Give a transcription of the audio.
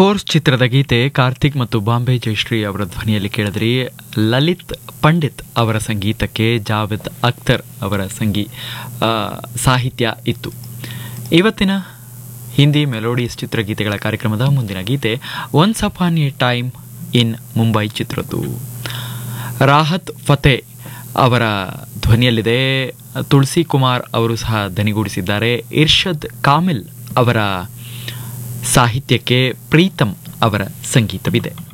force ಚಿತ್ರದ ಗೀತೆ ಕಾರ್ತಿಕ್ ಮತ್ತು ಬಾಂಬೆ ಜಯಶ್ರೀ ಅವರ ಧ್ವನಿಯಲ್ಲಿ ಕೇಳಿದ್ರಿ ಲಲಿತ್ ಪಂಡಿತ್ ಅವರ ಸಂಗೀತಕ್ಕೆ ಜಾವೇದ್ ಅಖ್ತರ್ ಅವರ ಸಂಗೀ ಆ, ಸಾಹಿತ್ಯ ಇತ್ತು ಇವತ್ತಿನ ಹಿಂದಿ ಮೆಲೋಡಿಯಸ್ ಚಿತ್ರಗೀತೆಗಳ ಕಾರ್ಯಕ್ರಮದ ಮುಂದಿನ ಗೀತೆ once upon a time in Mumbai ಚಿತ್ರದ್ದು ರಾಹತ್ ಫತೆ ಅವರ ಧ್ವನಿಯಲ್ಲಿದೆ ತುಳಸಿ ಕುಮಾರ್ ಅವರು ಸಹ ದನಿಗೂಡಿಸಿದ್ದಾರೆ ಇರ್ಷದ್ ಕಾಮಿಲ್ ಅವರ ಸಾಹಿತ್ಯಕ್ಕೆ ಪ್ರೀತಮ್ ಅವರ ಸಂಗೀತವಿದೆ